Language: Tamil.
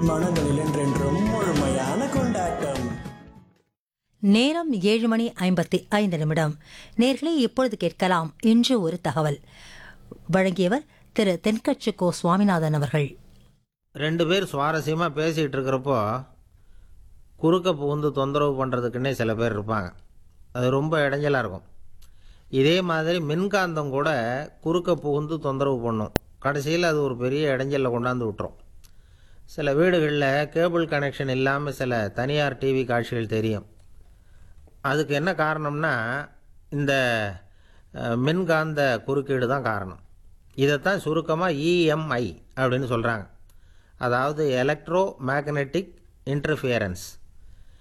மனங்களில் என்றென்றும் முழுமையான கொண்டாட்டம் நேரம் ஏழு மணி ஐம்பத்தி ஐந்து நிமிடம் நேர்களே இப்பொழுது கேட்கலாம் இன்று ஒரு தகவல் வழங்கியவர் திரு தென்கட்சி கோ சுவாமிநாதன் அவர்கள் ரெண்டு பேர் சுவாரஸ்யமாக பேசிகிட்டு இருக்கிறப்போ குறுக்க புகுந்து தொந்தரவு பண்ணுறதுக்குன்னே சில பேர் இருப்பாங்க அது ரொம்ப இடைஞ்சலாக இருக்கும் இதே மாதிரி மின்காந்தம் கூட குறுக்க புகுந்து தொந்தரவு பண்ணும் கடைசியில் அது ஒரு பெரிய இடைஞ்சலில் கொண்டாந்து விட்டுரும் சில வீடுகளில் கேபிள் கனெக்ஷன் இல்லாமல் சில தனியார் டிவி காட்சிகள் தெரியும் அதுக்கு என்ன காரணம்னா இந்த அஹ், மின்காந்த குறுக்கீடு தான் காரணம் இதைத்தான் சுருக்கமாக இஎம்ஐ அப்படின்னு சொல்கிறாங்க அதாவது எலக்ட்ரோ மேக்னெட்டிக் இன்டர்ஃபியரன்ஸ்